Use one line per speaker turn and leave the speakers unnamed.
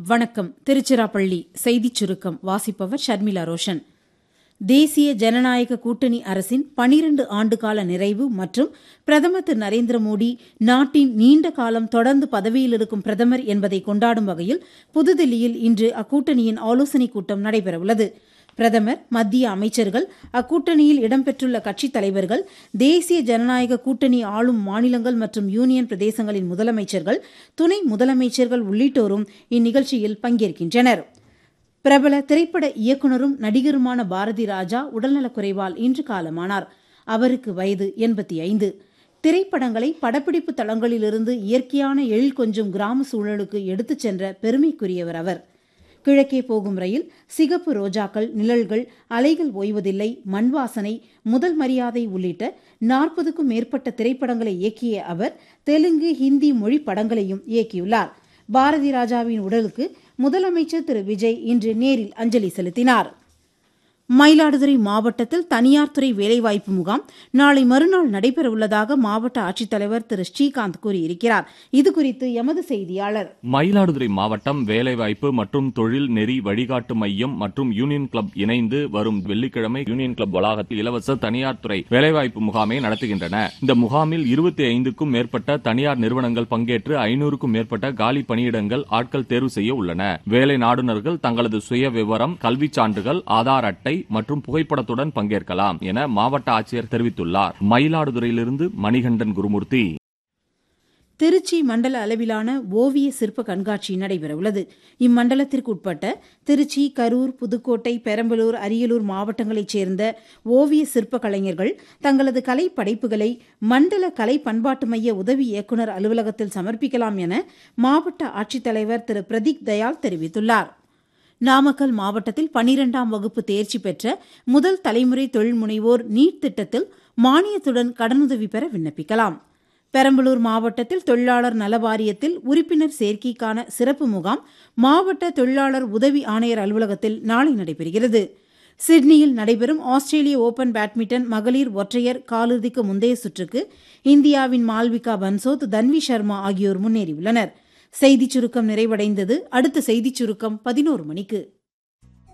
வணக்கம் திருச்சிராப்பள்ளி செய்திச் சுருக்கம் வாசிப்பவர் ஷர்மிளா ரோஷன் தேசிய ஜனநாயக கூட்டணி அரசின் பனிரண்டு ஆண்டுகால நிறைவு மற்றும் பிரதமர் திரு நரேந்திர மோடி நாட்டின் நீண்ட காலம் தொடர்ந்து பதவியில் இருக்கும் பிரதமர் என்பதை கொண்டாடும் வகையில் புதுதில்லியில் இன்று அக்கூட்டணியின் ஆலோசனைக் கூட்டம் நடைபெறவுள்ளது பிரதமர் மத்திய அமைச்சர்கள் அக்கூட்டணியில் இடம்பெற்றுள்ள கட்சித் தலைவர்கள் தேசிய ஜனநாயக கூட்டணி ஆளும் மாநிலங்கள் மற்றும் யூனியன் பிரதேசங்களின் முதலமைச்சர்கள் துணை முதலமைச்சர்கள் உள்ளிட்டோரும் இந்நிகழ்ச்சியில் பங்கேற்கின்றனர் பிரபல திரைப்பட இயக்குநரும் நடிகருமான பாரதி ராஜா உடல்நலக்குறைவால் இன்று காலமானார் அவருக்கு வயது எண்பத்தி ஐந்து திரைப்படங்களை படப்பிடிப்பு தளங்களிலிருந்து இயற்கையான எழில் கொஞ்சம் கிராம சூழலுக்கு எடுத்துச் சென்ற பெருமைக்குரியவர் அவர் கிழக்கே போகும் ரயில் சிகப்பு ரோஜாக்கள் நிழல்கள் அலைகள் ஓய்வதில்லை மண்வாசனை முதல் மரியாதை உள்ளிட்ட நாற்பதுக்கும் மேற்பட்ட திரைப்படங்களை இயக்கிய அவர் தெலுங்கு ஹிந்தி மொழி படங்களையும் இயக்கியுள்ளார் பாரதி ராஜாவின் உடலுக்கு முதலமைச்சர் திரு விஜய் இன்று நேரில் அஞ்சலி செலுத்தினார் மயிலாடுதுறை மாவட்டத்தில் தனியார் துறை வேலைவாய்ப்பு முகாம் நாளை மறுநாள் நடைபெறவுள்ளதாக மாவட்ட ஆட்சித்தலைவர் திரு ஸ்ரீகாந்த் கூறியிருக்கிறார் இதுகுறித்து எமது செய்தியாளர்
மயிலாடுதுறை மாவட்டம் வேலைவாய்ப்பு மற்றும் தொழில் நெறி வழிகாட்டு மையம் மற்றும் யூனியன் கிளப் இணைந்து வரும் வெள்ளிக்கிழமை யூனியன் கிளப் வளாகத்தில் இலவச தனியார் துறை வேலைவாய்ப்பு முகாமை நடத்துகின்றன இந்த முகாமில் இருபத்தி ஐந்துக்கும் மேற்பட்ட தனியார் நிறுவனங்கள் பங்கேற்று ஐநூறுக்கும் மேற்பட்ட காலி பணியிடங்கள் ஆட்கள் தேர்வு செய்ய உள்ளன வேலை நாடுநர்கள் தங்களது சுய விவரம் கல்விச் சான்றுகள் ஆதார் அட்டை மற்றும் புகைப்படத்துடன் பங்கேற்கலாம் என மாவட்ட ஆட்சியர் தெரிவித்துள்ளார் மயிலாடுதுறையிலிருந்து மணிகண்டன் குருமூர்த்தி
திருச்சி மண்டல அளவிலான ஓவிய சிற்ப கண்காட்சி நடைபெறவுள்ளது இம்மண்டலத்திற்கு உட்பட்ட திருச்சி கரூர் புதுக்கோட்டை பெரம்பலூர் அரியலூர் மாவட்டங்களைச் சேர்ந்த ஓவிய சிற்ப கலைஞர்கள் தங்களது கலை படைப்புகளை மண்டல கலை பண்பாட்டு மைய உதவி இயக்குநர் அலுவலகத்தில் சமர்ப்பிக்கலாம் என மாவட்ட ஆட்சித்தலைவர் திரு பிரதீக் தயாள் தெரிவித்துள்ளார் நாமக்கல் மாவட்டத்தில் பனிரெண்டாம் வகுப்பு தேர்ச்சி பெற்ற முதல் தலைமுறை தொழில் முனைவோர் நீட் திட்டத்தில் மானியத்துடன் கடனுதவி பெற விண்ணப்பிக்கலாம் பெரம்பலூர் மாவட்டத்தில் தொழிலாளர் நல வாரியத்தில் உறுப்பினர் சேர்க்கைக்கான சிறப்பு முகாம் மாவட்ட தொழிலாளர் உதவி ஆணையர் அலுவலகத்தில் நாளை நடைபெறுகிறது சிட்னியில் நடைபெறும் ஆஸ்திரேலிய ஓபன் பேட்மிண்டன் மகளிர் ஒற்றையர் காலிறுதிக்கு முந்தைய சுற்றுக்கு இந்தியாவின் மால்விகா பன்சோத் தன்வி சர்மா ஆகியோர் முன்னேறியுள்ளனர் செய்திச் சுருக்கம் நிறைவடைந்தது அடுத்த செய்திச் சுருக்கம் பதினோரு மணிக்கு